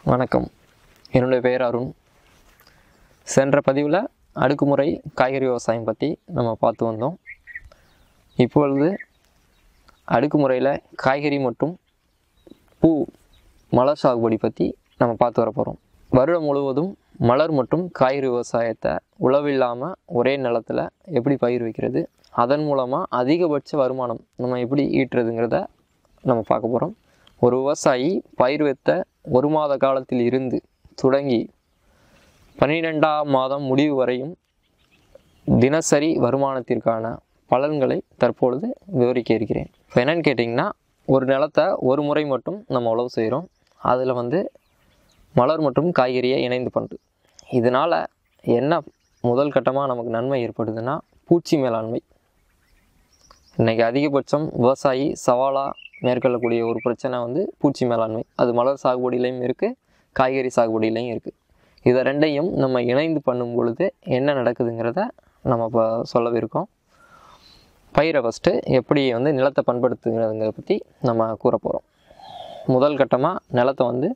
வணக்கம் என்னுடைய பெயர் அருண் சென்ற பதிவில் அடுக்குமுறை காய்கறி விவசாயம் பற்றி நம்ம பார்த்து வந்தோம் இப்பொழுது அடுக்குமுறையில் காய்கறி மற்றும் பூ மலர் சாகுபடி பற்றி நம்ம பார்த்து வர போகிறோம் வருடம் முழுவதும் மலர் மற்றும் காய்கறி விவசாயத்தை உழவில்லாமல் ஒரே நிலத்தில் எப்படி பயிர் வைக்கிறது அதன் மூலமாக அதிகபட்ச வருமானம் நம்ம எப்படி ஈட்டுறதுங்கிறத நம்ம பார்க்க போகிறோம் ஒரு விவசாயி பயிர் வைத்த ஒரு மாத காலத்தில் இருந்து தொடங்கி பன்னிரெண்டாம் மாதம் முடிவு வரையும் தினசரி வருமானத்திற்கான பலன்களை தற்பொழுது விவரிக்க இருக்கிறேன் இப்போ என்னன்னு கேட்டிங்கன்னா ஒரு நிலத்தை ஒரு முறை மட்டும் நம்ம உழவு செய்கிறோம் அதில் வந்து மலர் மற்றும் காய்கறியை இணைந்து பண்ணுது இதனால் என்ன முதல் கட்டமாக நமக்கு நன்மை ஏற்படுதுன்னா பூச்சி மேலாண்மை இன்றைக்கி அதிகபட்சம் விவசாயி சவாலாக மேற்கொள்ளக்கூடிய ஒரு பிரச்சனை வந்து பூச்சி மேலாண்மை அது மலர் சாகுபடியிலையும் இருக்குது காய்கறி சாகுபடியிலையும் இருக்குது இதை ரெண்டையும் நம்ம இணைந்து பண்ணும் பொழுது என்ன நடக்குதுங்கிறத நம்ம இப்போ சொல்லவிருக்கோம் பயிரை ஃபஸ்ட்டு எப்படி வந்து நிலத்தை பண்படுத்துங்கிறதுங்க பற்றி நம்ம கூற போகிறோம் முதல் கட்டமாக நிலத்தை வந்து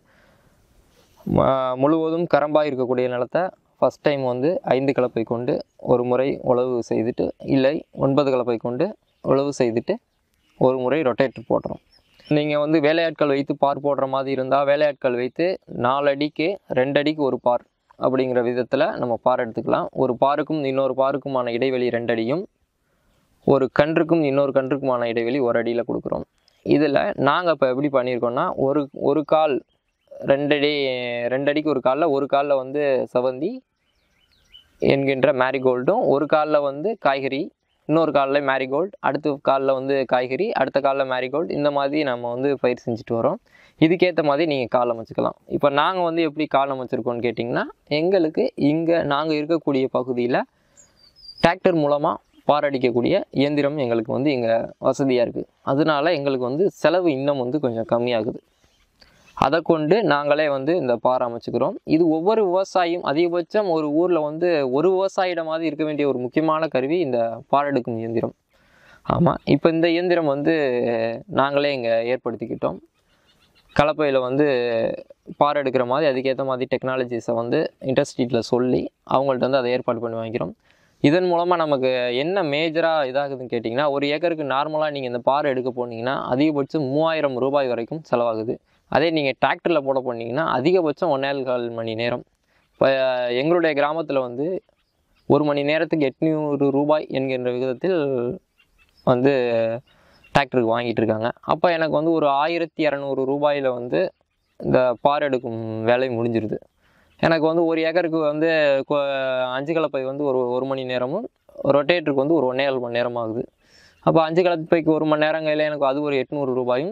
ம- முழுவதும் கரம்பாக இருக்கக்கூடிய நிலத்தை ஃபஸ்ட் டைம் வந்து ஐந்து கலப்பை கொண்டு ஒரு முறை உழவு செய்துட்டு இல்லை ஒன்பது கலப்பை கொண்டு உழவு செய்துட்டு ஒரு முறை ரொட்டேட்டர் போட்டுரும் நீங்கள் வந்து வேலையாட்கள் வைத்து பார் போடுற மாதிரி இருந்தால் வேலையாட்கள் வைத்து நாலு அடிக்கு ரெண்டு அடிக்கு ஒரு பார் அப்படிங்கிற விதத்தில் நம்ம பார் எடுத்துக்கலாம் ஒரு பாருக்கும் இன்னொரு பாருக்குமான இடைவெளி ரெண்டு அடியும் ஒரு கன்றுக்கும் இன்னொரு கன்றுக்குமான இடைவெளி ஒரு அடியில் கொடுக்குறோம் இதில் நாங்கள் இப்போ எப்படி பண்ணியிருக்கோம்னா ஒரு ஒரு கால் ரெண்டடி ரெண்டடிக்கு ஒரு காலில் ஒரு காலில் வந்து செவந்தி என்கின்ற மேரிகோல்டும் ஒரு காலில் வந்து காய்கறி இன்னொரு காலில் மேரிகோல்டு அடுத்த காலில் வந்து காய்கறி அடுத்த காலில் மேரிகோல்டு இந்த மாதிரி நம்ம வந்து பயிர் செஞ்சுட்டு வரோம் இதுக்கேற்ற மாதிரி நீங்கள் கால் அமைச்சுக்கலாம் இப்போ நாங்கள் வந்து எப்படி கால் அமைச்சிருக்கோம்னு கேட்டிங்கன்னா எங்களுக்கு இங்கே நாங்கள் இருக்கக்கூடிய பகுதியில் டிராக்டர் மூலமாக பாரடிக்கக்கூடிய இயந்திரம் எங்களுக்கு வந்து இங்கே வசதியாக இருக்குது அதனால எங்களுக்கு வந்து செலவு இன்னும் வந்து கொஞ்சம் கம்மியாகுது அதை கொண்டு நாங்களே வந்து இந்த பாறை அமைச்சுக்கிறோம் இது ஒவ்வொரு விவசாயியும் அதிகபட்சம் ஒரு ஊரில் வந்து ஒரு விவசாயிடமாவது இருக்க வேண்டிய ஒரு முக்கியமான கருவி இந்த பாரெடுக்கும் இயந்திரம் ஆமாம் இப்போ இந்த இயந்திரம் வந்து நாங்களே இங்கே ஏற்படுத்திக்கிட்டோம் கலப்பையில் வந்து பார் எடுக்கிற மாதிரி அதுக்கேற்ற மாதிரி டெக்னாலஜிஸை வந்து இண்டஸ்ட்ரீட்டில் சொல்லி அவங்கள்ட்ட வந்து அதை ஏற்பாடு பண்ணி வாங்கிக்கிறோம் இதன் மூலமாக நமக்கு என்ன மேஜராக இதாகுதுன்னு கேட்டிங்கன்னா ஒரு ஏக்கருக்கு நார்மலாக நீங்கள் இந்த பார் எடுக்க போனீங்கன்னா அதிகபட்சம் மூவாயிரம் ரூபாய் வரைக்கும் செலவாகுது அதே நீங்கள் டிராக்டரில் போட போனீங்கன்னா அதிகபட்சம் ஒன்னேல் கால் மணி நேரம் இப்போ எங்களுடைய கிராமத்தில் வந்து ஒரு மணி நேரத்துக்கு எட்நூறு ரூபாய் என்கின்ற விகிதத்தில் வந்து டிராக்டருக்கு வாங்கிட்டு இருக்காங்க அப்போ எனக்கு வந்து ஒரு ஆயிரத்தி இரநூறு ரூபாயில் வந்து இந்த பார் எடுக்கும் வேலை முடிஞ்சிருது எனக்கு வந்து ஒரு ஏக்கருக்கு வந்து கொ- அஞ்சு கலப்பை வந்து ஒரு ஒரு மணி நேரமும் ரொட்டேட்டருக்கு வந்து ஒரு ஒன்றே ஏழு மணி நேரம் ஆகுது அப்போ அஞ்சு கலப்பைக்கு ஒரு மணி நேரங்கையில் எனக்கு அது ஒரு எட்நூறு ரூபாயும்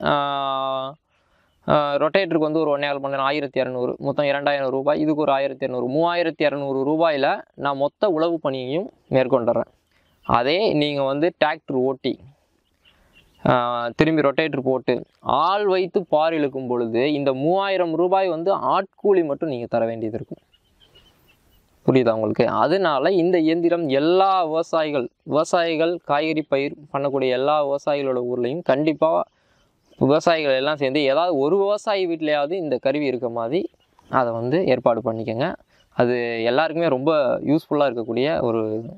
ரொட்டேட்டருக்கு வந்து ஒரு ஒன்றே ஏழு மணி நேரம் ஆயிரத்தி இரநூறு மொத்தம் இரண்டாயிரம் ரூபாய் இதுக்கு ஒரு ஆயிரத்தி இரநூறு மூவாயிரத்தி இரநூறு ரூபாயில் நான் மொத்த உழவு பணியையும் மேற்கொண்டுறேன் அதே நீங்கள் வந்து டிராக்டர் ஓட்டி ஆஹ் திரும்பி ரொட்டேட்டர் போட்டு ஆள் வைத்து பார் இழுக்கும் பொழுது இந்த மூவாயிரம் ரூபாய் வந்து ஆட்கூலி மட்டும் நீங்கள் தர வேண்டியது இருக்கும் புரியுதா உங்களுக்கு அதனால இந்த இயந்திரம் எல்லா விவசாயிகள் விவசாயிகள் காய்கறி பயிர் பண்ணக்கூடிய எல்லா விவசாயிகளோட ஊர்லேயும் கண்டிப்பாக விவசாயிகள் எல்லாம் சேர்ந்து ஏதாவது ஒரு விவசாயி வீட்லையாவது இந்த கருவி இருக்க மாதிரி அதை வந்து ஏற்பாடு பண்ணிக்கோங்க அது எல்லாருக்குமே ரொம்ப யூஸ்ஃபுல்லாக இருக்கக்கூடிய ஒரு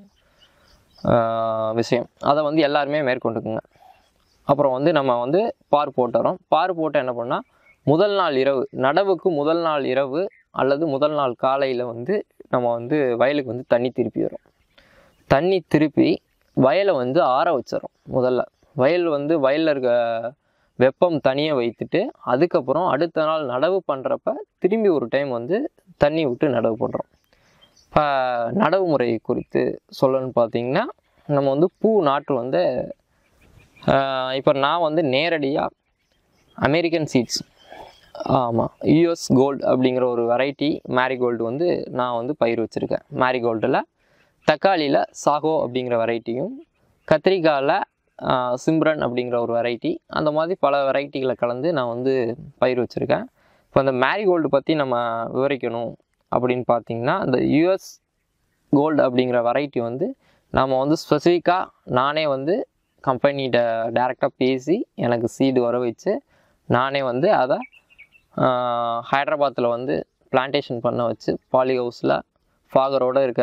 ஆஹ் விஷயம் அதை வந்து எல்லாருமே மேற்கொண்டுக்குங்க அப்புறம் வந்து நம்ம வந்து பார் போட்டுறோம் பார் போட்டு என்ன பண்ணால் முதல் நாள் இரவு நடவுக்கு முதல் நாள் இரவு அல்லது முதல் நாள் காலையில் வந்து நம்ம வந்து வயலுக்கு வந்து தண்ணி திருப்பி வரோம் தண்ணி திருப்பி வயலை வந்து ஆற வச்சிடறோம் முதல்ல வயல் வந்து வயலில் இருக்க வெப்பம் தனியாக வைத்துட்டு அதுக்கப்புறம் அடுத்த நாள் நடவு பண்ணுறப்ப திரும்பி ஒரு டைம் வந்து தண்ணி விட்டு நடவு பண்ணுறோம் இப்போ நடவு முறை குறித்து சொல்லணும்னு பார்த்தீங்கன்னா நம்ம வந்து பூ நாற்று வந்து இப்போ நான் வந்து நேரடியாக அமெரிக்கன் சீட்ஸ் ஆமாம் யூஎஸ் கோல்டு அப்படிங்கிற ஒரு வெரைட்டி மேரிகோல்டு வந்து நான் வந்து பயிர் வச்சுருக்கேன் மேரிகோல்டில் தக்காளியில் சாகோ அப்படிங்கிற வெரைட்டியும் கத்திரிக்காயில் சிம்ரன் அப்படிங்கிற ஒரு வெரைட்டி அந்த மாதிரி பல வெரைட்டிகளை கலந்து நான் வந்து பயிர் வச்சுருக்கேன் இப்போ அந்த மேரிகோல்டு பற்றி நம்ம விவரிக்கணும் அப்படின்னு பார்த்தீங்கன்னா இந்த யூஎஸ் கோல்டு அப்படிங்கிற வெரைட்டி வந்து நாம் வந்து ஸ்பெசிஃபிக்காக நானே வந்து கம்பெனிகிட்ட டேரெக்டாக பேசி எனக்கு சீடு வர வச்சு நானே வந்து அதை ஹைதராபாத்தில் வந்து பிளான்டேஷன் பண்ண வச்சு பாலி ஹவுஸில் ஃபாகரோடு இருக்க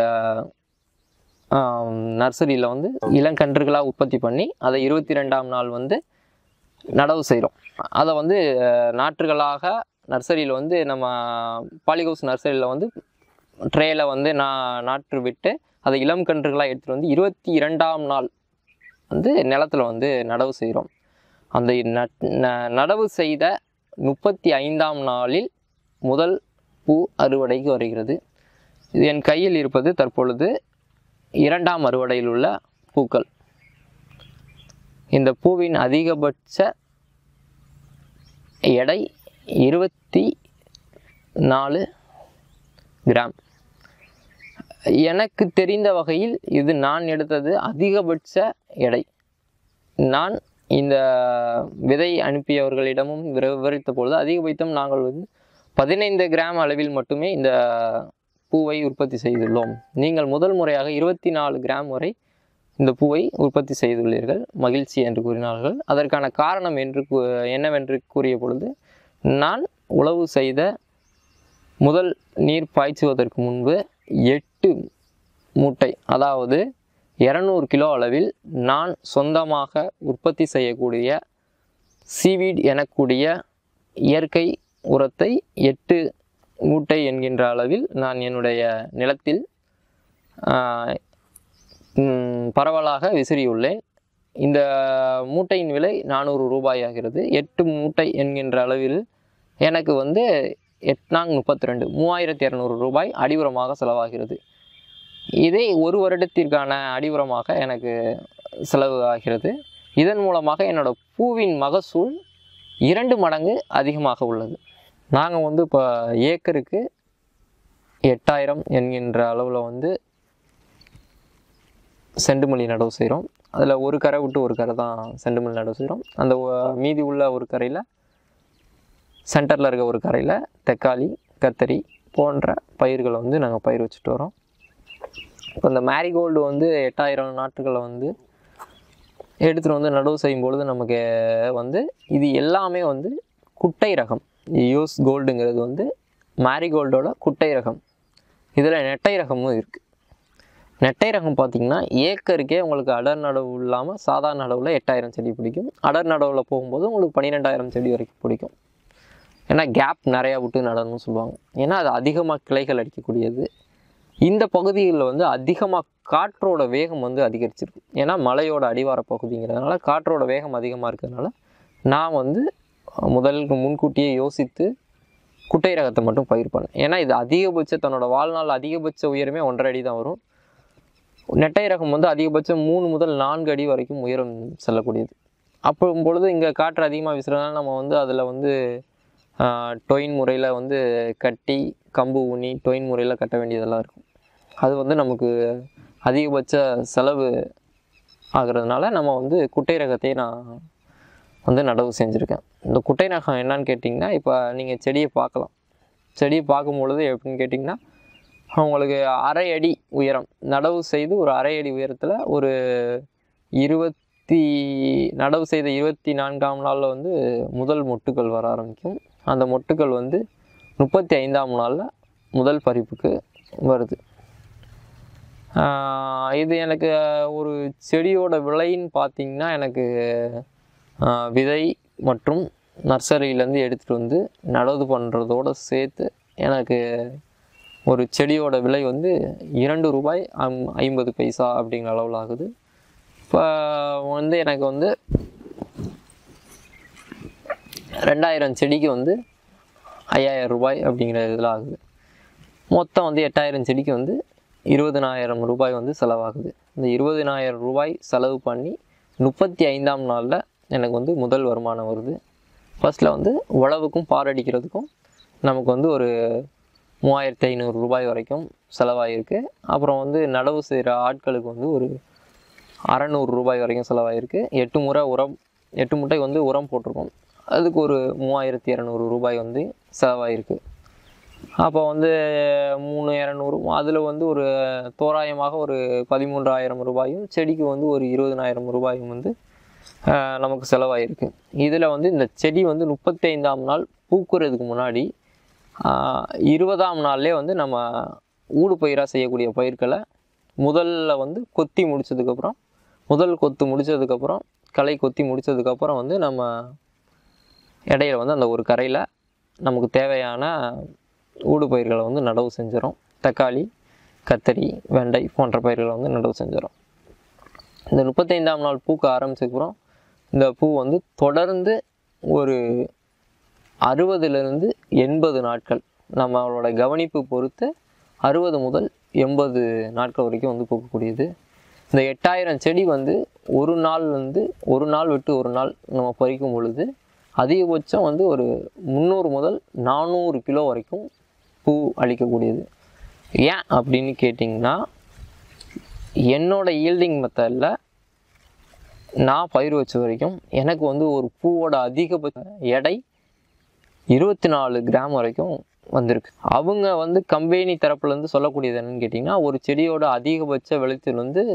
நர்சரியில் வந்து இளங்கன்றுகளாக உற்பத்தி பண்ணி அதை இருபத்தி ரெண்டாம் நாள் வந்து நடவு செய்கிறோம் அதை வந்து அஹ், நாற்றுகளாக நர்சரியில் வந்து நம்ம பாலிகவுஸ் நர்சரியில் வந்து ட்ரேயில் வந்து நான் நாற்று விட்டு அதை இளம் கன்றுகளாக எடுத்துகிட்டு வந்து இருபத்தி இரண்டாம் நாள் வந்து நிலத்தில் வந்து நடவு செய்கிறோம் அந்த நட்- ந- நடவு செய்த முப்பத்தி ஐந்தாம் நாளில் முதல் பூ அறுவடைக்கு வருகிறது இது என் கையில் இருப்பது தற்பொழுது இரண்டாம் அறுவடையில் உள்ள பூக்கள் இந்த பூவின் அதிகபட்ச எடை இருபத்தி நாலு கிராம் எனக்கு தெரிந்த வகையில் இது நான் எடுத்தது அதிகபட்ச எடை நான் இந்த விதை அனுப்பியவர்களிடமும் விவ- விவரித்த பொழுது அதிகபட்சம் நாங்கள் வந்து பதினைந்து கிராம் அளவில் மட்டுமே இந்த பூவை உற்பத்தி செய்துள்ளோம் நீங்கள் முதல் முறையாக இருபத்தி நாலு கிராம் வரை இந்த பூவை உற்பத்தி செய்துள்ளீர்கள் மகிழ்ச்சி என்று கூறினார்கள் அதற்கான காரணம் என்று கூ- என்னவென்று கூறிய பொழுது நான் உழவு செய்த முதல் நீர் பாய்ச்சுவதற்கு முன்பு எட்டு மூட்டை அதாவது இரநூறு கிலோ அளவில் நான் சொந்தமாக உற்பத்தி செய்யக்கூடிய சீவீட் எனக்கூடிய இயற்கை உரத்தை எட்டு மூட்டை என்கின்ற அளவில் நான் என்னுடைய நிலத்தில் ஆஹ், ம், பரவலாக விசிறியுள்ளேன் இந்த மூட்டையின் விலை நானூறு ரூபாய் ஆகிறது எட்டு மூட்டை என்கின்ற அளவில் எனக்கு வந்து எட்நாங் முப்பத்தி ரெண்டு மூவாயிரத்தி இரநூறு ரூபாய் அடிவுரமாக செலவாகிறது இதே ஒரு வருடத்திற்கான அடிவுரமாக எனக்கு செலவு ஆகிறது இதன் மூலமாக என்னோட பூவின் மகசூல் இரண்டு மடங்கு அதிகமாக உள்ளது நாங்கள் வந்து இப்போ ஏக்கருக்கு எட்டாயிரம் என்கின்ற அளவில் வந்து செண்டுமல்லி நடவு செய்கிறோம் அதில் ஒரு கரை விட்டு ஒரு கரை தான் செண்டுமல்லி நடவு செய்கிறோம் அந்த ஒ- மீதி உள்ள ஒரு கரையில் சென்டரில் இருக்க ஒரு கரையில் தக்காளி கத்தரி போன்ற பயிர்களை வந்து நாங்கள் பயிர் வச்சுட்டு வரோம் இப்போ இந்த மேரிகோல்டு வந்து எட்டாயிரம் நாட்டுகளை வந்து எடுத்துகிட்டு வந்து நடவு செய்யும் பொழுது நமக்கு வந்து இது எல்லாமே வந்து குட்டை ரகம் யூஸ் கோல்டுங்கிறது வந்து மேரிகோல்டோட குட்டை ரகம் இதில் நெட்டை ரகமும் இருக்குது நெட்டை ரகம் பார்த்தீங்கன்னா ஏக்கருக்கே உங்களுக்கு அடர் நடவு இல்லாமல் சாதாரண நடவில் எட்டாயிரம் செடி பிடிக்கும் அடர் நடவில் போகும்போது உங்களுக்கு பன்னிரெண்டாயிரம் செடி வரைக்கும் பிடிக்கும் ஏன்னா கேப் நிறையா விட்டு நடணும்னு சொல்லுவாங்க ஏன்னா அது அதிகமாக கிளைகள் அடிக்கக்கூடியது இந்த பகுதிகளில் வந்து அதிகமாக காற்றோட வேகம் வந்து அதிகரிச்சிருக்கு ஏன்னா மலையோட அடிவார பகுதிங்கிறதுனால காற்றோட வேகம் அதிகமாக இருக்கிறதுனால நான் வந்து முதல் முன்கூட்டியே யோசித்து குட்டை ரகத்தை மட்டும் பயிர் பண்ணேன் ஏன்னா இது அதிகபட்ச தன்னோட வாழ்நாள் அதிகபட்ச உயரமே ஒன்றரை அடி தான் வரும் நெட்டை ரகம் வந்து அதிகபட்சம் மூணு முதல் நான்கு அடி வரைக்கும் உயரம் செல்லக்கூடியது அப்போ பொழுது இங்கே காற்று அதிகமாக வீசுறதுனால நம்ம வந்து அதில் வந்து டொயின் முறையில் வந்து கட்டி கம்பு ஊனி டொயின் முறையில் கட்ட வேண்டியதெல்லாம் இருக்கும் அது வந்து நமக்கு அதிகபட்ச செலவு ஆகிறதுனால நம்ம வந்து குட்டை ரகத்தையே நான் வந்து நடவு செஞ்சுருக்கேன் இந்த குட்டை ரகம் என்னன்னு கேட்டிங்கன்னா இப்போ நீங்கள் செடியை பார்க்கலாம் செடியை பார்க்கும் பொழுது எப்படின்னு கேட்டிங்கன்னா உங்களுக்கு அரை அடி உயரம் நடவு செய்து ஒரு அரை அடி உயரத்தில் ஒரு இருபத்தி நடவு செய்த இருபத்தி நான்காம் நாளில் வந்து முதல் மொட்டுக்கள் வர ஆரம்பிக்கும் அந்த மொட்டுக்கள் வந்து முப்பத்தி ஐந்தாம் நாளில் முதல் பறிப்புக்கு வருது ஆஹ் இது எனக்கு ஒரு செடியோட விலைன்னு பார்த்தீங்கன்னா எனக்கு ஆஹ் விதை மற்றும் நர்சரியிலேருந்து எடுத்துகிட்டு வந்து நடவு பண்ணுறதோடு சேர்த்து எனக்கு ஒரு செடியோட விலை வந்து இரண்டு ரூபாய் ஐம் ஐம்பது பைசா அப்படிங்கிற அளவில் ஆகுது இப்போ வந்து எனக்கு வந்து ரெண்டாயிரம் செடிக்கு வந்து ஐயாயிரம் ரூபாய் அப்படிங்கிற இதில் ஆகுது மொத்தம் வந்து எட்டாயிரம் செடிக்கு வந்து இருபதனாயிரம் ரூபாய் வந்து செலவாகுது இந்த இருபதனாயிரம் ரூபாய் செலவு பண்ணி முப்பத்தி ஐந்தாம் நாளில் எனக்கு வந்து முதல் வருமானம் வருது ஃபர்ஸ்ட்டில் வந்து உழவுக்கும் பாரடிக்கிறதுக்கும் நமக்கு வந்து ஒரு மூவாயிரத்தி ஐநூறு ரூபாய் வரைக்கும் செலவாகிருக்கு அப்புறம் வந்து நடவு செய்கிற ஆட்களுக்கு வந்து ஒரு அறநூறு ரூபாய் வரைக்கும் செலவாயிருக்கு எட்டு முறை உரம் எட்டு முட்டை வந்து உரம் போட்டிருக்கோம் அதுக்கு ஒரு மூவாயிரத்தி இரநூறு ரூபாய் வந்து செலவாயிருக்கு அப்போ வந்து மூணு இரநூறு அதில் வந்து ஒரு தோராயமாக ஒரு பதிமூன்றாயிரம் ரூபாயும் செடிக்கு வந்து ஒரு இருபதனாயிரம் ரூபாயும் வந்து ஆஹ் நமக்கு செலவாயிருக்கு இதில் வந்து இந்த செடி வந்து முப்பத்தைந்தாம் நாள் பூக்குறதுக்கு முன்னாடி ஆஹ் இருபதாம் நாள்லேயே வந்து நம்ம ஊடு பயிராக செய்யக்கூடிய பயிர்களை முதல்ல வந்து கொத்தி முடிச்சதுக்கப்புறம் முதல் கொத்து முடிச்சதுக்கப்புறம் களை கொத்தி முடிச்சதுக்கப்புறம் வந்து நம்ம இடையில வந்து அந்த ஒரு கரையில் நமக்கு தேவையான ஊடு பயிர்களை வந்து நடவு செஞ்சிடும் தக்காளி கத்தரி வெண்டை போன்ற பயிர்களை வந்து நடவு செஞ்சிடும் இந்த முப்பத்தைந்தாம் நாள் பூக்க ஆரம்பிச்சதுக்கப்புறம் இந்த பூ வந்து தொடர்ந்து ஒரு அறுபதுலேருந்து எண்பது நாட்கள் நம்மளோட கவனிப்பு பொறுத்து அறுபது முதல் எண்பது நாட்கள் வரைக்கும் வந்து பூக்கக்கூடியது இந்த எட்டாயிரம் செடி வந்து ஒரு நாள் வந்து ஒரு நாள் விட்டு ஒரு நாள் நம்ம பறிக்கும் பொழுது அதிகபட்சம் வந்து ஒரு முந்நூறு முதல் நானூறு கிலோ வரைக்கும் பூ அளிக்கக்கூடியது ஏன் அப்படின்னு கேட்டிங்கன்னா என்னோட ஈல்டிங் மெத்தடில் நான் பயிர் வச்ச வரைக்கும் எனக்கு வந்து ஒரு பூவோட அதிகபட்ச எடை இருபத்தி நாலு கிராம் வரைக்கும் வந்திருக்கு அவங்க வந்து கம்பெனி தரப்புலேருந்து சொல்லக்கூடியது என்னன்னு கேட்டிங்கன்னா ஒரு செடியோட அதிகபட்ச விளைச்சல் வந்து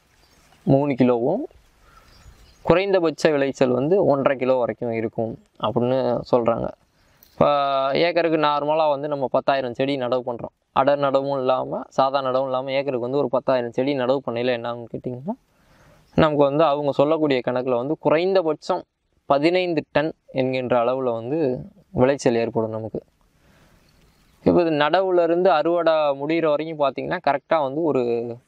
மூணு கிலோவும் குறைந்தபட்ச விளைச்சல் வந்து ஒன்றரை கிலோ வரைக்கும் இருக்கும் அப்படின்னு சொல்கிறாங்க இப்போ ஏக்கருக்கு நார்மலாக வந்து நம்ம பத்தாயிரம் செடி நடவு பண்ணுறோம் அடர் நடவும் இல்லாமல் சாதா நடவும் இல்லாமல் ஏக்கருக்கு வந்து ஒரு பத்தாயிரம் செடி நடவு பண்ணையில் என்னான்னு கேட்டிங்கன்னா நமக்கு வந்து அவங்க சொல்லக்கூடிய கணக்கில் வந்து குறைந்தபட்சம் பதினைந்து டன் என்கின்ற அளவில் வந்து விளைச்சல் ஏற்படும் நமக்கு இப்போ இது நடவுல இருந்து அறுவடை முடிகிற வரைக்கும் பார்த்தீங்கன்னா கரெக்டாக வந்து ஒரு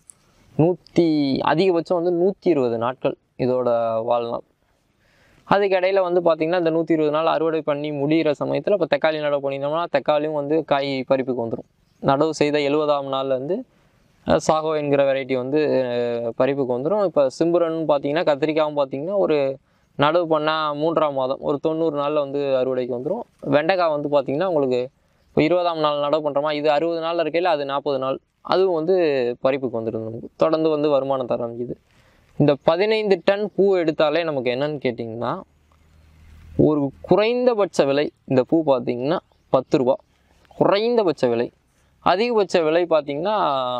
நூற்றி அதிகபட்சம் வந்து நூற்றி இருபது நாட்கள் இதோட வாழ்நாள் அதுக்கு இடையில வந்து பார்த்திங்கன்னா இந்த நூற்றி இருபது நாள் அறுவடை பண்ணி முடிகிற சமயத்தில் இப்போ தக்காளி நடவு பண்ணினோம்னா தக்காளியும் வந்து காய் பறிப்புக்கு வந்துடும் நடவு செய்த எழுபதாம் நாள்லேருந்து சாகோ என்கிற வெரைட்டி வந்து அஹ், பறிப்புக்கு வந்துடும் இப்போ சிம்புரன் பார்த்தீங்கன்னா கத்திரிக்காயும் பார்த்தீங்கன்னா ஒரு நடவு பண்ணால் மூன்றாம் மாதம் ஒரு தொண்ணூறு நாளில் வந்து அறுவடைக்கு வந்துடும் வெண்டைக்காய் வந்து பார்த்தீங்கன்னா உங்களுக்கு இப்போ இருபதாம் நாள் நடவு பண்ணுறோமா இது அறுபது நாளில் இருக்கையில் அது நாற்பது நாள் அதுவும் வந்து பறிப்புக்கு வந்துடும் நமக்கு தொடர்ந்து வந்து வருமானம் தர ஆரம்பிக்குது இந்த பதினைந்து டன் பூ எடுத்தாலே நமக்கு என்னன்னு கேட்டிங்கன்னா ஒரு குறைந்தபட்ச விலை இந்த பூ பார்த்தீங்கன்னா பத்து ரூபா குறைந்தபட்ச விலை அதிகபட்ச விலை பார்த்தீங்கன்னா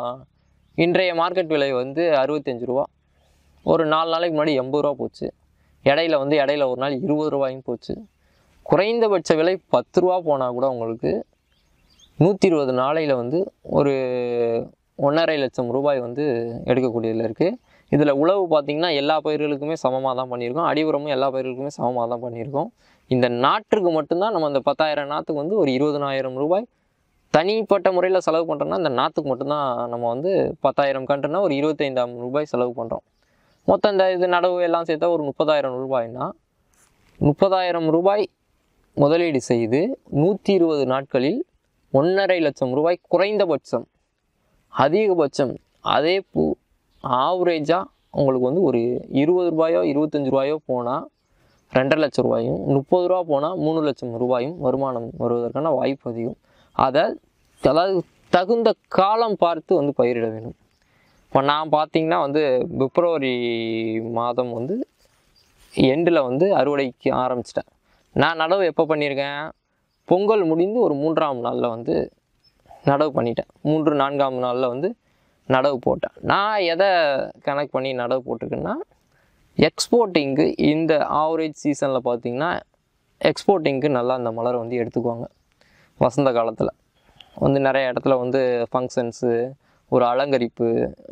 இன்றைய மார்க்கெட் விலை வந்து அறுபத்தஞ்சு ரூபா ஒரு நாலு நாளைக்கு முன்னாடி எண்பது ரூபா போச்சு இடையில வந்து இடையில ஒரு நாள் இருபது ரூபாயும் போச்சு குறைந்தபட்ச விலை பத்து ரூபா போனால் கூட உங்களுக்கு நூற்றி இருபது நாளையில் வந்து ஒரு ஒன்றரை லட்சம் ரூபாய் வந்து எடுக்கக்கூடியதில் இருக்குது இதில் உழவு பார்த்திங்கன்னா எல்லா பயிர்களுக்குமே சமமாக தான் பண்ணியிருக்கோம் அடி உரமும் எல்லா பயிர்களுக்குமே சமமாக தான் பண்ணியிருக்கோம் இந்த நாற்றுக்கு மட்டும்தான் நம்ம அந்த பத்தாயிரம் நாற்றுக்கு வந்து ஒரு இருபதனாயிரம் ரூபாய் தனிப்பட்ட முறையில் செலவு பண்ணுறோம்னா இந்த நாற்றுக்கு மட்டும்தான் நம்ம வந்து பத்தாயிரம் கன்றுனா ஒரு இருபத்தைந்தாயிரம் ரூபாய் செலவு பண்ணுறோம் மொத்தம் இந்த இது நடவு எல்லாம் சேர்த்தா ஒரு முப்பதாயிரம் ரூபாய்னா முப்பதாயிரம் ரூபாய் முதலீடு செய்து நூற்றி இருபது நாட்களில் ஒன்றரை லட்சம் ரூபாய் குறைந்தபட்சம் அதிகபட்சம் அதே பூ ஆவரேஜாக உங்களுக்கு வந்து ஒரு இருபது ரூபாயோ இருபத்தஞ்சி ரூபாயோ போனால் ரெண்டரை லட்சம் ரூபாயும் முப்பது ரூபா போனால் மூணு லட்சம் ரூபாயும் வருமானம் வருவதற்கான வாய்ப்பு அதிகம் அதை அதாவது தகுந்த காலம் பார்த்து வந்து பயிரிட வேணும் இப்போ நான் பார்த்தீங்கன்னா வந்து பிப்ரவரி மாதம் வந்து எண்டில் வந்து அறுவடைக்கு ஆரம்பிச்சிட்டேன் நான் நடவு எப்போ பண்ணியிருக்கேன் பொங்கல் முடிந்து ஒரு மூன்றாம் நாளில் வந்து நடவு பண்ணிட்டேன் மூன்று நான்காம் நாளில் வந்து நடவு போட்டேன் நான் எதை கனெக்ட் பண்ணி நடவு போட்டிருக்கேன்னா எக்ஸ்போர்ட்டிங்க்கு இந்த ஆவரேஜ் சீசனில் பார்த்தீங்கன்னா எக்ஸ்போர்ட்டிங்க்கு நல்லா அந்த மலரை வந்து எடுத்துக்குவாங்க வசந்த காலத்தில் வந்து நிறைய இடத்துல வந்து ஃபங்க்ஷன்ஸு ஒரு அலங்கரிப்பு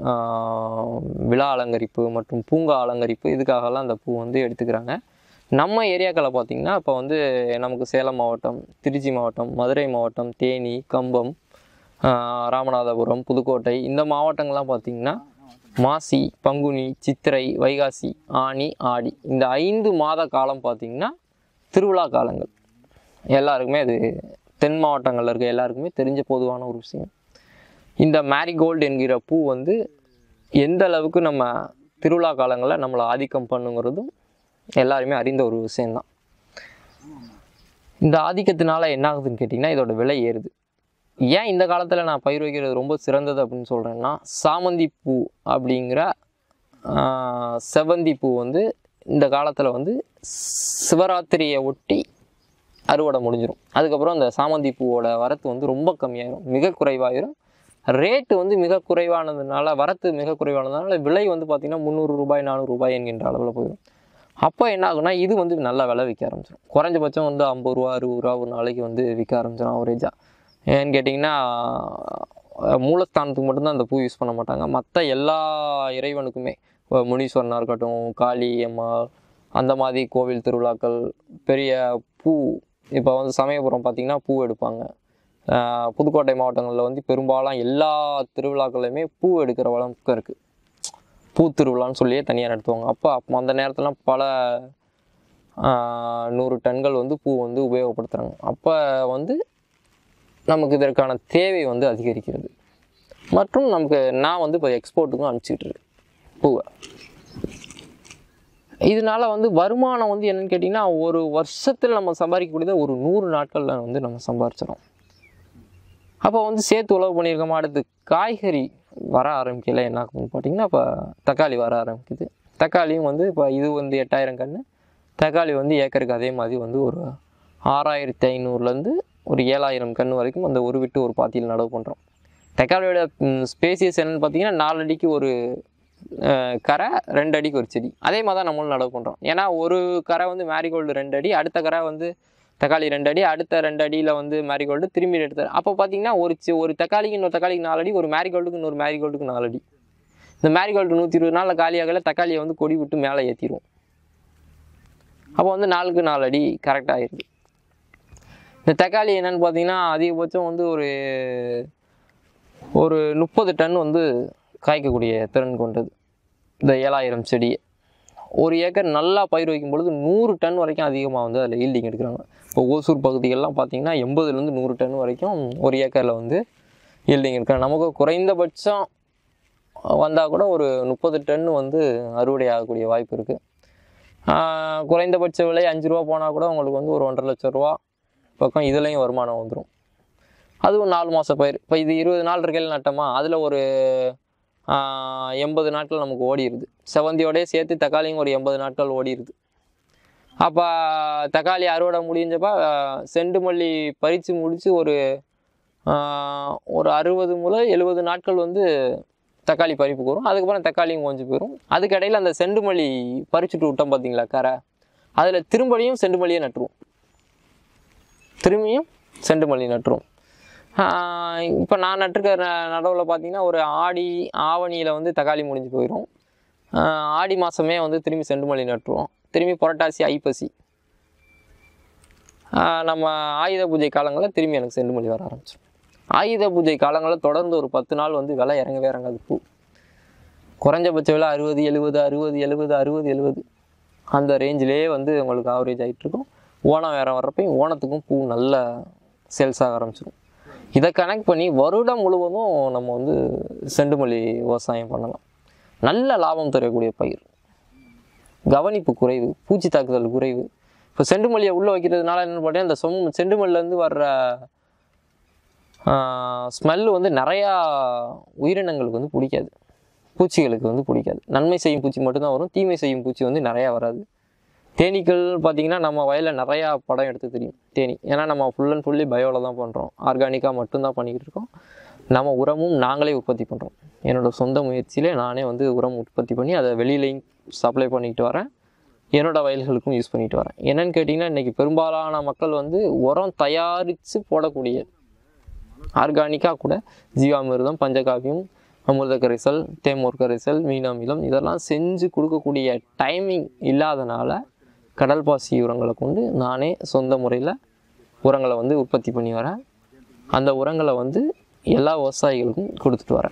ஆஹ், விழா அலங்கரிப்பு மற்றும் பூங்கா அலங்கரிப்பு இதுக்காகலாம் அந்த பூ வந்து எடுத்துக்கிறாங்க நம்ம ஏரியாக்களில் பார்த்திங்கன்னா இப்போ வந்து நமக்கு சேலம் மாவட்டம் திருச்சி மாவட்டம் மதுரை மாவட்டம் தேனி கம்பம் ஆஹ், ராமநாதபுரம் புதுக்கோட்டை இந்த மாவட்டங்கள்லாம் பார்த்திங்கன்னா மாசி பங்குனி சித்திரை வைகாசி ஆனி ஆடி இந்த ஐந்து மாத காலம் பார்த்திங்கன்னா திருவிழா காலங்கள் எல்லாருக்குமே அது தென் மாவட்டங்களில் இருக்க எல்லாருக்குமே தெரிஞ்ச பொதுவான ஒரு விஷயம் இந்த மேரிகோல்டு என்கிற பூ வந்து எந்த அளவுக்கு நம்ம திருவிழா காலங்களில் நம்மளை ஆதிக்கம் பண்ணுங்கிறதும் எல்லாருமே அறிந்த ஒரு விஷயம்தான் இந்த ஆதிக்கத்தினால என்ன ஆகுதுன்னு கேட்டிங்கன்னா இதோட விலை ஏறுது ஏன் இந்த காலத்தில் நான் பயிர் வைக்கிறது ரொம்ப சிறந்தது அப்படின்னு சொல்கிறேன்னா சாமந்தி பூ அப்படிங்கிற ஆஹ், செவந்தி பூ வந்து இந்த காலத்தில் வந்து சிவராத்திரியை ஒட்டி அறுவடை முடிஞ்சிடும் அதுக்கப்புறம் அந்த சாமந்தி பூவோட வரத்து வந்து ரொம்ப கம்மியாயிரும் மிக குறைவாயிரும் ரேட்டு வந்து மிக குறைவானதுனால வரத்து மிக குறைவானதுனால விலை வந்து பார்த்திங்கன்னா முந்நூறு ரூபாய் நானூறு ரூபாய் என்கின்ற அளவில் போயிடும் அப்போ என்ன ஆகும்னா இது வந்து நல்லா விலை விற்க ஆரம்பிச்சிடும் குறைஞ்சபட்சம் வந்து ஐம்பது ரூபா அறுபது ரூபா ஒரு நாளைக்கு வந்து விற்க ஆரம்பிச்சிடும் அவரேஜாக ஏன்னு கேட்டிங்கன்னா அஹ், மூலஸ்தானத்துக்கு மட்டும்தான் அந்த பூ யூஸ் பண்ண மாட்டாங்க மற்ற எல்லா இறைவனுக்குமே இப்போ முனீஸ்வரனாக இருக்கட்டும் காளி அம்மாள் அந்த மாதிரி கோவில் திருவிழாக்கள் பெரிய பூ இப்போ வந்து சமயபுரம் பார்த்திங்கன்னா பூ எடுப்பாங்க ஆஹ் புதுக்கோட்டை மாவட்டங்களில் வந்து பெரும்பாலும் எல்லா திருவிழாக்கள்லையுமே பூ எடுக்கிற வழக்கம் இருக்குது பூ திருவிழான்னு சொல்லியே தனியாக நடத்துவாங்க அப்போ அப்போ அந்த நேரத்துலாம் பல ஆஹ் நூறு டன்கள் வந்து பூ வந்து உபயோகப்படுத்துகிறாங்க அப்போ வந்து நமக்கு இதற்கான தேவை வந்து அதிகரிக்கிறது மற்றும் நமக்கு நான் வந்து இப்போ எக்ஸ்போர்ட்டுக்கும் அனுப்பிச்சிட்டு இருக்கேன் பூவை இதனால வந்து வருமானம் வந்து என்னன்னு கேட்டிங்கன்னா ஒரு வருஷத்தில் நம்ம சம்பாதிக்கக்கூடியதை ஒரு நூறு நாட்களில் வந்து நம்ம சம்பாரிச்சிடும் அப்போ வந்து சேர்த்து உழவு பண்ணியிருக்கோமா அடுத்து காய்கறி வர ஆரம்பிக்கல என்ன ஆகும்னு பார்த்தீங்கன்னா இப்போ தக்காளி வர ஆரம்பிக்குது தக்காளியும் வந்து இப்போ இது வந்து எட்டாயிரம் கன்று தக்காளி வந்து ஏக்கருக்கு அதே மாதிரி வந்து ஒரு ஆறாயிரத்தி ஐநூறுலேருந்து ஒரு ஏழாயிரம் கன்று வரைக்கும் அந்த ஒரு விட்டு ஒரு பாத்தியில் நடவு பண்ணுறோம் தக்காளியோட ஸ்பேசியஸ் என்னன்னு பார்த்தீங்கன்னா நாலு அடிக்கு ஒரு அஹ், கரை ரெண்டு அடிக்கு ஒரு செடி அதே மாதிரி தான் நம்மளும் நடவு பண்ணுறோம் ஏன்னா ஒரு கரை வந்து மேரிகோல்டு ரெண்டு அடி அடுத்த கரை வந்து தக்காளி ரெண்டு அடி அடுத்த ரெண்டு அடியில் வந்து மேரிகோல்டு திரும்பி எடுத்து அப்போ பார்த்தீங்கன்னா ஒரு சி- ஒரு தக்காளிக்கு இன்னொரு தக்காளிக்கு நாலு அடி ஒரு மேரிகோல்டுக்கு இன்னொரு மேரிகோல்டுக்கு நாலு அடி இந்த மேரிகோல்டு நூற்றி இருபது நாளில் காலியாகல தக்காளியை வந்து கொடி விட்டு மேலே ஏற்றிடுவோம் அப்போ வந்து நாலுக்கு நாலு அடி கரெக்டாக ஆயிடுது இந்த தக்காளி என்னன்னு பார்த்தீங்கன்னா அதிகபட்சம் வந்து ஒரு ஒரு முப்பது டன் வந்து காய்க்கக்கூடிய திறன் கொண்டது இந்த ஏழாயிரம் செடி ஒரு ஏக்கர் நல்லா பயிர் வைக்கும் பொழுது நூறு டன் வரைக்கும் அதிகமாக வந்து அதில் ஈல்டிங் எடுக்கிறாங்க இப்போ ஓசூர் பகுதிகள்லாம் பார்த்தீங்கன்னா எண்பதுலேருந்து நூறு டன் வரைக்கும் ஒரு ஏக்கரில் வந்து ஈல்டிங் எடுக்கிறாங்க நமக்கு குறைந்தபட்சம் வந்தால் கூட ஒரு முப்பது டன் வந்து அறுவடை ஆகக்கூடிய வாய்ப்பு இருக்குது குறைந்தபட்ச விலை அஞ்சு ரூபா போனால் கூட உங்களுக்கு வந்து ஒரு ஒன்றரை லட்ச ரூபா பக்கம் இதுலேயும் வருமானம் வந்துடும் அதுவும் நாலு மாத பயிர் இப்போ இது இருபது நாள் இருக்கையில் நட்டோமா அதில் ஒரு ஆஹ், எண்பது நாட்கள் நமக்கு ஓடிடுது செவந்தியோடய சேர்த்து தக்காளியும் ஒரு எண்பது நாட்கள் ஓடிடுது அப்போ தக்காளி அறுவடை முடிஞ்சப்ப ஆஹ், செண்டு மல்லி பறித்து முடித்து ஒரு ஆஹ், ஒரு அறுபது முதல் எழுபது நாட்கள் வந்து தக்காளி பறிப்புக்கு வரும் அதுக்கப்புறம் தக்காளியும் கொஞ்சம் போயிடும் அதுக்கடையில் அந்த செண்டு மல்லி பறிச்சுட்டு விட்டோம் பார்த்தீங்களா கரை அதில் திரும்படியும் செண்டு மல்லியை நட்டுருவோம் திரும்பியும் செண்டு மல்லி நட்டுருவோம் இப்போ நான் நட்டுருக்க நடவில் பார்த்தீங்கன்னா ஒரு ஆடி ஆவணியில் வந்து தக்காளி முடிஞ்சு போயிடும் ஆஹ் ஆடி மாதமே வந்து திரும்பி செண்டு மல்லி நட்டுருவோம் திரும்பி புரட்டாசி ஐப்பசி ஆஹ் நம்ம ஆயுத பூஜை காலங்களில் திரும்பி எனக்கு செண்டு மல்லி வர ஆரம்பிச்சிடும் ஆயுத பூஜை காலங்களில் தொடர்ந்து ஒரு பத்து நாள் வந்து விலை இறங்கவே இறங்காது பூ குறைஞ்சபட்ச விலை அறுபது எழுபது அறுபது எழுபது அறுபது எழுபது அந்த ரேஞ்சிலே வந்து உங்களுக்கு ஆவரேஜ் ஆகிட்டுருக்கும் ஓணம் வேற வர்றப்பையும் ஓணத்துக்கும் பூ நல்ல சேல்ஸ் ஆக ஆரம்பிச்சிடும் இதை கனெக்ட் பண்ணி வருடம் முழுவதும் நம்ம வந்து செண்டுமல்லி விவசாயம் பண்ணலாம் நல்ல லாபம் தரக்கூடிய பயிர் கவனிப்பு குறைவு பூச்சி தாக்குதல் குறைவு இப்போ செண்டுமல்லியை உள்ளே வைக்கிறதுனால என்னென்னு பார்த்தீங்கன்னா இந்த சொம் செண்டுமல்லிலேருந்து வர்ற ஸ்மெல்லு வந்து நிறையா உயிரினங்களுக்கு வந்து பிடிக்காது பூச்சிகளுக்கு வந்து பிடிக்காது நன்மை செய்யும் பூச்சி மட்டும்தான் வரும் தீமை செய்யும் பூச்சி வந்து நிறையா வராது தேனீக்கள் பார்த்தீங்கன்னா நம்ம வயலில் நிறையா படம் எடுத்து தெரியும் தேனி ஏன்னா நம்ம ஃபுல் அண்ட் ஃபுல்லி பயோவில் தான் பண்ணுறோம் ஆர்கானிக்காக மட்டும்தான் பண்ணிக்கிட்டு இருக்கோம் நம்ம உரமும் நாங்களே உற்பத்தி பண்ணுறோம் என்னோடய சொந்த முயற்சியிலே நானே வந்து உரம் உற்பத்தி பண்ணி அதை வெளியிலையும் சப்ளை பண்ணிக்கிட்டு வரேன் என்னோடய வயல்களுக்கும் யூஸ் பண்ணிட்டு வரேன் என்னன்னு கேட்டிங்கன்னா இன்றைக்கி பெரும்பாலான மக்கள் வந்து உரம் தயாரித்து போடக்கூடிய ஆர்கானிக்காக கூட ஜீவாமிர்தம் பஞ்சகாவியம் அமிர்த கரைசல் தேமூர் கரைசல் மீனாமிலம் இதெல்லாம் செஞ்சு கொடுக்கக்கூடிய டைமிங் இல்லாதனால கடல் பாசி உரங்களை கொண்டு நானே சொந்த முறையில் உரங்களை வந்து உற்பத்தி பண்ணி வரேன் அந்த உரங்களை வந்து எல்லா விவசாயிகளுக்கும் கொடுத்துட்டு வரேன்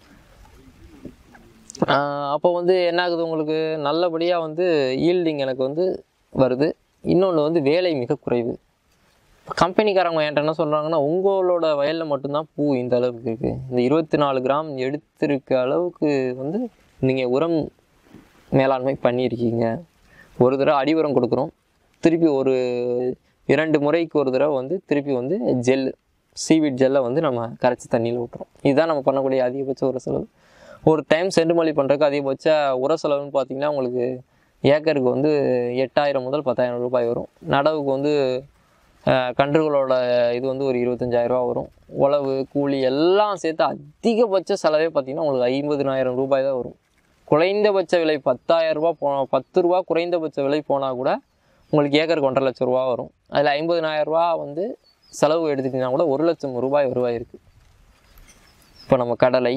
அப்போ வந்து என்ன ஆகுது உங்களுக்கு நல்லபடியாக வந்து ஈல்டிங் எனக்கு வந்து வருது இன்னொன்று வந்து வேலை மிக குறைவு கம்பெனிக்காரங்க என்கிட்ட என்ன சொல்கிறாங்கன்னா உங்களோட வயலில் மட்டும்தான் பூ இந்த அளவுக்கு இருக்குது இந்த இருபத்தி நாலு கிராம் எடுத்திருக்க அளவுக்கு வந்து நீங்கள் உரம் மேலாண்மை பண்ணியிருக்கீங்க ஒரு தடவை அடி உரம் கொடுக்குறோம் திருப்பி ஒரு இரண்டு முறைக்கு ஒரு தடவை வந்து திருப்பி வந்து ஜெல் சீவிட் ஜெல்லை வந்து நம்ம கரைச்சி தண்ணியில் விட்டுறோம் இதுதான் நம்ம பண்ணக்கூடிய அதிகபட்ச உர செலவு ஒரு டைம் செண்டுமல்லி பண்ணுறதுக்கு அதிகபட்ச உர செலவுன்னு பார்த்தீங்கன்னா உங்களுக்கு ஏக்கருக்கு வந்து எட்டாயிரம் முதல் பத்தாயிரம் ரூபாய் வரும் நடவுக்கு வந்து அஹ், கன்றுகளோட இது வந்து ஒரு இருபத்தஞ்சாயிரம் ரூபா வரும் உழவு கூலி எல்லாம் சேர்த்து அதிகபட்ச செலவே பார்த்தீங்கன்னா உங்களுக்கு ஐம்பதினாயிரம் ரூபாய் தான் வரும் குறைந்தபட்ச விலை பத்தாயிரம் ரூபா போ பத்து ரூபா குறைந்தபட்ச விலை போனால் கூட உங்களுக்கு ஏக்கருக்கு ஒன்றரை லட்சம் ரூபா வரும் அதில் ஐம்பதுனாயிரம் ரூபா வந்து செலவு எடுத்துட்டிங்கன்னா கூட ஒரு லட்சம் ரூபாய் வருவாய் இருக்குது இப்போ நம்ம கடலை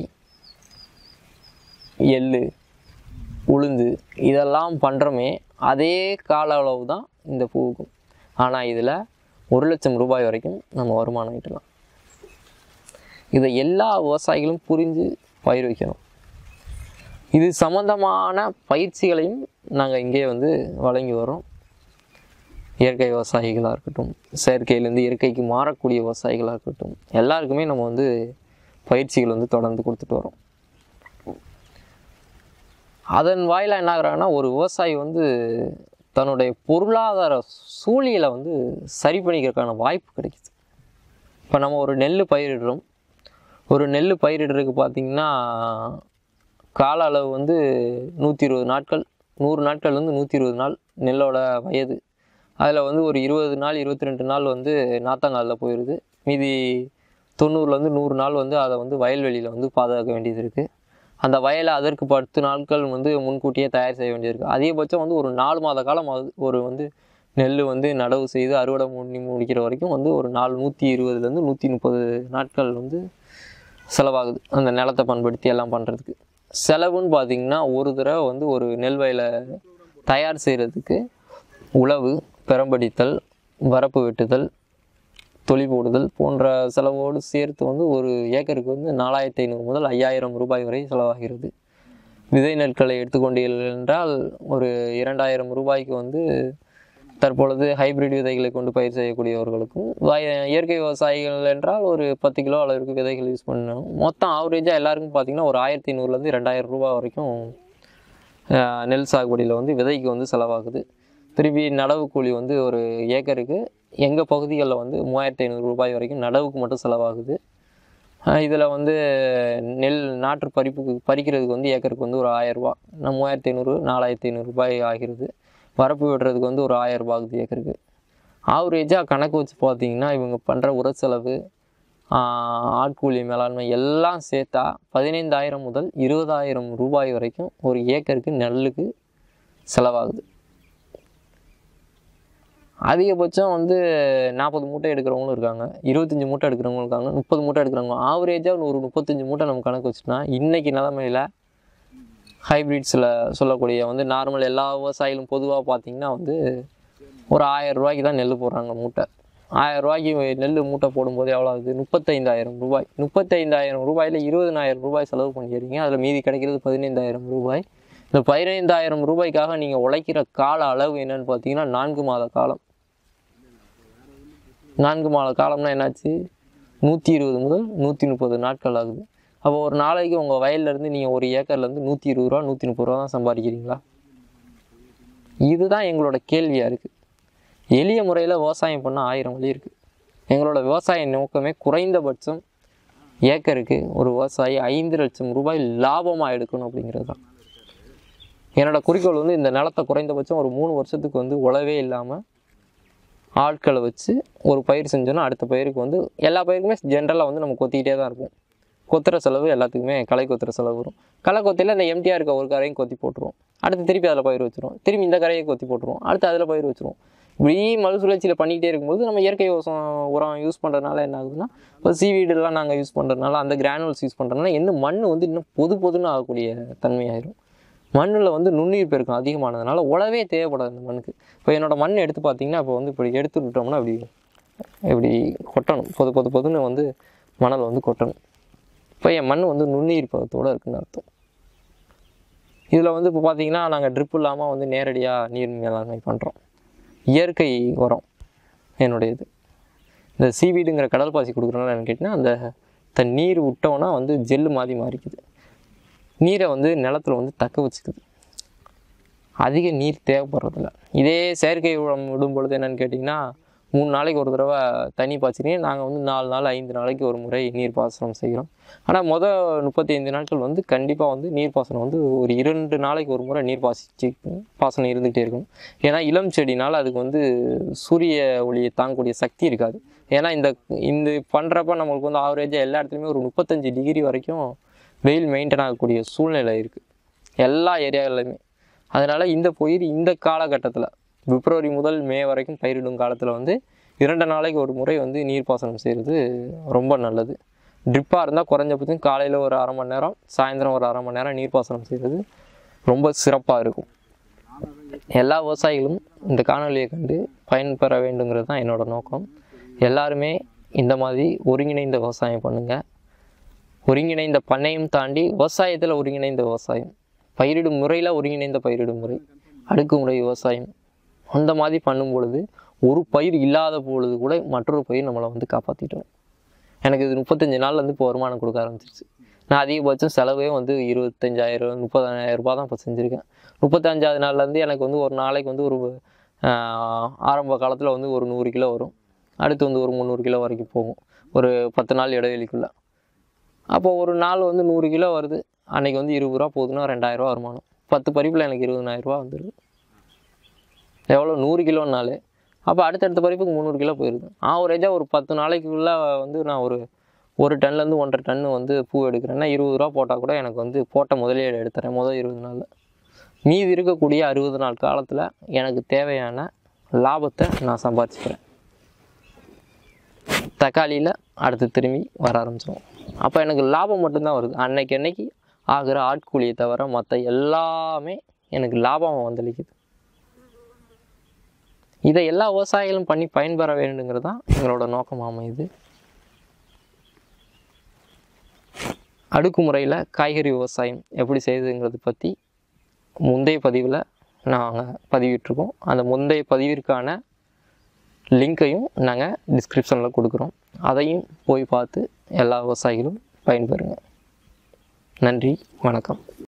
எள்ளு உளுந்து இதெல்லாம் பண்ணுறோமே அதே கால அளவு தான் இந்த பூவுக்கும் ஆனால் இதில் ஒரு லட்சம் ரூபாய் வரைக்கும் நம்ம வருமானம் ஈட்டலாம் இதை எல்லா விவசாயிகளும் புரிஞ்சு பயிர் வைக்கணும் இது சம்மந்தமான பயிற்சிகளையும் நாங்கள் இங்கே வந்து வழங்கி வரோம் இயற்கை விவசாயிகளாக இருக்கட்டும் செயற்கையிலேருந்து இயற்கைக்கு மாறக்கூடிய விவசாயிகளாக இருக்கட்டும் எல்லாருக்குமே நம்ம வந்து பயிற்சிகள் வந்து தொடர்ந்து கொடுத்துட்டு வரோம் அதன் வாயிலாக என்ன ஆகுறாங்கன்னா ஒரு விவசாயி வந்து தன்னுடைய பொருளாதார சூழ்நிலை வந்து சரி பண்ணிக்கிறதுக்கான வாய்ப்பு கிடைக்குது இப்போ நம்ம ஒரு நெல் பயிரிடுறோம் ஒரு நெல் பயிரிடுறதுக்கு பார்த்திங்கன்னா கால அளவு வந்து நூற்றி இருபது நாட்கள் நூறு நாட்கள் வந்து நூற்றி இருபது நாள் நெல்லோட வயது அதில் வந்து ஒரு இருபது நாள் இருபத்தி ரெண்டு நாள் வந்து நாத்தாங்காலில் போயிடுது மீதி தொண்ணூறுலேருந்து நூறு நாள் வந்து அதை வந்து வயல்வெளியில் வந்து பாதுகாக்க வேண்டியது இருக்குது அந்த வயலை அதற்கு பத்து நாட்கள் வந்து முன்கூட்டியே தயார் செய்ய வேண்டியிருக்கும் அதிகபட்சம் வந்து ஒரு நாலு மாத காலம் ஆகுது ஒரு வந்து நெல் வந்து நடவு செய்து அறுவடை முடி முடிக்கிற வரைக்கும் வந்து ஒரு நாலு நூற்றி இருபதுலேருந்து நூற்றி முப்பது நாட்கள் வந்து செலவாகுது அந்த நிலத்தை பண்படுத்தி எல்லாம் பண்ணுறதுக்கு செலவுன்னு பார்த்தீங்கன்னா ஒரு தடவை வந்து ஒரு நெல் வயலை தயார் செய்கிறதுக்கு உழவு பெரம்படித்தல் வரப்பு வெட்டுதல் தொழி போடுதல் போன்ற செலவோடு சேர்த்து வந்து ஒரு ஏக்கருக்கு வந்து நாலாயிரத்தி ஐநூறு முதல் ஐயாயிரம் ரூபாய் வரை செலவாகிறது விதை நெற்களை எடுத்துக்கொண்டீர்கள் என்றால் ஒரு இரண்டாயிரம் ரூபாய்க்கு வந்து தற்பொழுது ஹைபிரிட் விதைகளை கொண்டு பயிர் செய்யக்கூடியவர்களுக்கும் வய- இயற்கை விவசாயிகள் என்றால் ஒரு பத்து கிலோ அளவிற்கு விதைகள் யூஸ் பண்ணணும் மொத்தம் ஆவரேஜாக எல்லாருக்கும் பார்த்தீங்கன்னா ஒரு ஆயிரத்தி ஐநூறுலேருந்து ரெண்டாயிரம் ரூபாய் வரைக்கும் ஆஹ், நெல் சாகுபடியில் வந்து விதைக்கு வந்து செலவாகுது திருப்பி நடவு கூலி வந்து ஒரு ஏக்கருக்கு எங்கள் பகுதிகளில் வந்து மூவாயிரத்தி ஐநூறு ரூபாய் வரைக்கும் நடவுக்கு மட்டும் செலவாகுது இதில் வந்து நெல் நாற்று பறிப்புக்கு பறிக்கிறதுக்கு வந்து ஏக்கருக்கு வந்து ஒரு ஆயிரரூபா நான் மூவாயிரத்தி ஐநூறு நாலாயிரத்தி ஐநூறு ரூபாய் ஆகிறது வரப்பு விடுறதுக்கு வந்து ஒரு ஆயிரம் ரூபாய் ஆகுது ஏக்கருக்கு ஆவரேஜாக கணக்கு வச்சு பார்த்தீங்கன்னா இவங்க பண்ணுற உர செலவு ஆஹ், ஆட்கூலி மேலாண்மை எல்லாம் சேர்த்தா பதினைந்தாயிரம் முதல் இருபதாயிரம் ரூபாய் வரைக்கும் ஒரு ஏக்கருக்கு நெல்லுக்கு செலவாகுது அதிகபட்சம் வந்து நாற்பது மூட்டை எடுக்கிறவங்களும் இருக்காங்க இருபத்தஞ்சி மூட்டை எடுக்கிறவங்களும் இருக்காங்க முப்பது மூட்டை எடுக்கிறவங்க ஆவரேஜாக ஒரு முப்பத்தஞ்சு மூட்டை நம்ம கணக்கு வச்சுட்டோம்னா இன்றைக்கி நிலமையில ஹைப்ரிட்ஸில் சொல்லக்கூடிய வந்து நார்மல் எல்லா விவசாயிகளும் பொதுவாக பார்த்தீங்கன்னா வந்து ஒரு ஆயிரம் ரூபாய்க்கு தான் நெல் போடுறாங்க மூட்டை ஆயிரம் ரூபாய்க்கு நெல் மூட்டை போடும்போது எவ்வளோ ஆகுது முப்பத்தைந்தாயிரம் ரூபாய் முப்பத்தைந்தாயிரம் ரூபாயில் இருபதனாயிரம் ரூபாய் செலவு பண்ணிக்கிறீங்க அதில் மீதி கிடைக்கிறது பதினைந்தாயிரம் ரூபாய் இந்த பதினைந்தாயிரம் ரூபாய்க்காக நீங்கள் உழைக்கிற கால அளவு என்னன்னு பார்த்தீங்கன்னா நான்கு மாத காலம் நான்கு மாத காலம்னா என்னாச்சு நூற்றி இருபது முதல் நூற்றி முப்பது நாட்கள் ஆகுது அப்போ ஒரு நாளைக்கு உங்கள் வயல்லேருந்து நீங்கள் ஒரு ஏக்கர்லேருந்து நூற்றி இருபது ரூபா நூற்றி முப்பது ரூபா தான் சம்பாதிக்கிறீங்களா இதுதான் எங்களோட கேள்வியாக இருக்குது எளிய முறையில் விவசாயம் பண்ண ஆயிரம் வழி இருக்குது எங்களோட விவசாய நோக்கமே குறைந்தபட்சம் ஏக்கருக்கு ஒரு விவசாயி ஐந்து லட்சம் ரூபாய் லாபமாக எடுக்கணும் அப்படிங்கிறது தான் என்னோட குறிக்கோள் வந்து இந்த நிலத்தை குறைந்தபட்சம் ஒரு மூணு வருஷத்துக்கு வந்து உழவே இல்லாமல் ஆட்களை வச்சு ஒரு பயிர் செஞ்சோன்னா அடுத்த பயிருக்கு வந்து எல்லா பயிருக்குமே ஜென்ரலாக வந்து நம்ம கொத்திக்கிட்டே தான் இருப்போம் கொத்துற செலவு எல்லாத்துக்குமே களை கொத்துற செலவு வரும் களை கொத்தியில் இந்த எம்டிஆர் இருக்க ஒரு கரையும் கொத்தி போட்டுருவோம் அடுத்து திருப்பி அதில் பயிர் வச்சிருவோம் திரும்பி இந்த கரையை கொத்தி போட்டுருவோம் அடுத்து அதில் பயிர் வச்சிருவோம் இப்படி மறுசுழற்சியில் பண்ணிக்கிட்டே இருக்கும்போது நம்ம இயற்கை விவசாயம் உரம் யூஸ் பண்ணுறதுனால என்ன ஆகுதுன்னா இப்போ சீவீடுலாம் நாங்கள் யூஸ் பண்ணுறதுனால அந்த கிரானுவல்ஸ் யூஸ் பண்ணுறதுனால இன்னும் மண் வந்து இன்னும் பொது பொதுன்னு ஆகக்கூடிய தன்மையாயிரும் மண்ணில் வந்து நுண்ணுயிர் பெருக்கம் அதிகமானதுனால உழவே தேவைப்படாது இந்த மண்ணுக்கு இப்போ என்னோட மண் எடுத்து பார்த்தீங்கன்னா இப்போ வந்து இப்படி எடுத்து விட்டோம்னா இப்படி இப்படி கொட்டணும் பொது பொது பொதுன்னு வந்து மணல் வந்து கொட்டணும் இப்போ என் மண் வந்து நுண்ணுயிர் பதத்தோடு இருக்குன்னு அர்த்தம் இதில் வந்து இப்போ பார்த்தீங்கன்னா நாங்கள் ட்ரிப் இல்லாமல் வந்து நேரடியாக நீர் மேலாண்மை பண்ணுறோம் இயற்கை உரம் என்னுடையது இந்த சீவீடுங்கிற கடல் பாசி கொடுக்குறோம்னா என்னன்னு கேட்டிங்கன்னா அந்த தன் நீர் விட்டோன்னா வந்து ஜெல்லு மாதிரி மாறிக்குது நீரை வந்து நிலத்துல வந்து தக்க வச்சுக்குது அதிக நீர் தேவைப்படுறதில்ல இதே செயற்கை உரம் விடும் பொழுது என்னன்னு கேட்டிங்கன்னா மூணு நாளைக்கு ஒரு தடவை தண்ணி பாய்ச்சினே நாங்கள் வந்து நாலு நாள் ஐந்து நாளைக்கு ஒரு முறை நீர் பாசனம் செய்கிறோம் ஆனால் மொதல் முப்பத்தி ஐந்து நாட்கள் வந்து கண்டிப்பாக வந்து நீர் பாசனம் வந்து ஒரு இரண்டு நாளைக்கு ஒரு முறை நீர் பாசிச்சு பாசனம் இருந்துகிட்டே இருக்கும் ஏன்னா இளம் செடினால் அதுக்கு வந்து சூரிய ஒளியை தாங்கக்கூடிய சக்தி இருக்காது ஏன்னா இந்த இந்த பண்ணுறப்ப நம்மளுக்கு வந்து ஆவரேஜாக எல்லா இடத்துலையுமே ஒரு முப்பத்தஞ்சு டிகிரி வரைக்கும் வெயில் மெயின்டைன் ஆகக்கூடிய சூழ்நிலை இருக்குது எல்லா ஏரியாவிலையுமே அதனால் இந்த பயிர் இந்த காலகட்டத்தில் பிப்ரவரி முதல் மே வரைக்கும் பயிரிடும் காலத்தில் வந்து இரண்டு நாளைக்கு ஒரு முறை வந்து நீர்ப்பாசனம் செய்கிறது ரொம்ப நல்லது ட்ரிப்பாக இருந்தால் குறைஞ்சபட்சம் காலையில் ஒரு அரை மணி நேரம் சாயந்தரம் ஒரு அரை மணி நேரம் நீர்ப்பாசனம் செய்கிறது ரொம்ப சிறப்பாக இருக்கும் எல்லா விவசாயிகளும் இந்த காணொலியை கண்டு பயன்பெற வேண்டுங்கிறது தான் என்னோட நோக்கம் எல்லாருமே இந்த மாதிரி ஒருங்கிணைந்த விவசாயம் பண்ணுங்கள் ஒருங்கிணைந்த பண்ணையும் தாண்டி விவசாயத்தில் ஒருங்கிணைந்த விவசாயம் பயிரிடும் முறையில் ஒருங்கிணைந்த பயிரிடும் முறை அடுக்குமுறை விவசாயம் அந்த மாதிரி பண்ணும் பொழுது ஒரு பயிர் இல்லாத பொழுது கூட மற்றொரு பயிர் நம்மளை வந்து காப்பாற்றிட்டோம் எனக்கு இது முப்பத்தஞ்சு நாள்ல இருந்து இப்போ வருமானம் கொடுக்க ஆரம்பிச்சிருச்சு நான் அதிகபட்சம் செலவே வந்து இருபத்தஞ்சாயிரம் முப்பதாயிரம் ரூபாய் தான் இப்போ செஞ்சுருக்கேன் முப்பத்தஞ்சாவது நாள்லேருந்து எனக்கு வந்து ஒரு நாளைக்கு வந்து ஒரு ஆஹ், ஆரம்ப காலத்தில் வந்து ஒரு நூறு கிலோ வரும் அடுத்து வந்து ஒரு முந்நூறு கிலோ வரைக்கும் போகும் ஒரு பத்து நாள் இடைவெளிக்குள்ளே அப்போ ஒரு நாள் வந்து நூறு கிலோ வருது அன்னைக்கு வந்து இருபது ரூபா போகுதுன்னா ரெண்டாயிரரூவா வருமானம் பத்து பறிப்பில் எனக்கு இருபதனாயிரரூவா வந்துடுது எவ்வளோ நூறு கிலோனாலே அப்போ அடுத்தடுத்த பறிப்புக்கு முந்நூறு கிலோ போயிடுது ஆவரேஜாக ஒரு பத்து நாளைக்குள்ளே வந்து நான் ஒரு ஒரு டன்லேருந்து ஒன்றரை டன்னு வந்து பூ எடுக்கிறேன்னா இருபது ரூபா போட்டால் கூட எனக்கு வந்து போட்ட முதலீடு எடுத்துறேன் முதல் இருபது நாளில் மீதி இருக்கக்கூடிய அறுபது நாள் காலத்தில் எனக்கு தேவையான லாபத்தை நான் சம்பாதிச்சுக்கிறேன் தக்காளியில் அடுத்து திரும்பி வர ஆரம்பிச்சிடும் அப்போ எனக்கு லாபம் மட்டும்தான் வருது அன்னைக்கு அன்னைக்கு ஆகிற ஆட்கூலியை தவிர மற்ற எல்லாமே எனக்கு லாபம் வந்தளிக்குது இதை எல்லா விவசாயிகளும் பண்ணி பயன்பெற வேண்டுங்கிறது தான் எங்களோட நோக்கம் அமையுது அடுக்குமுறையில் காய்கறி விவசாயம் எப்படி செய்யுதுங்கிறத பற்றி முந்தைய பதிவில் நாங்கள் பதிவிட்டிருக்கோம் அந்த முந்தைய பதிவிற்கான லிங்க்கையும் நாங்கள் டிஸ்கிரிப்ஷனில் கொடுக்குறோம் அதையும் போய் பார்த்து எல்லா விவசாயிகளும் பயன்பெறுங்க நன்றி வணக்கம்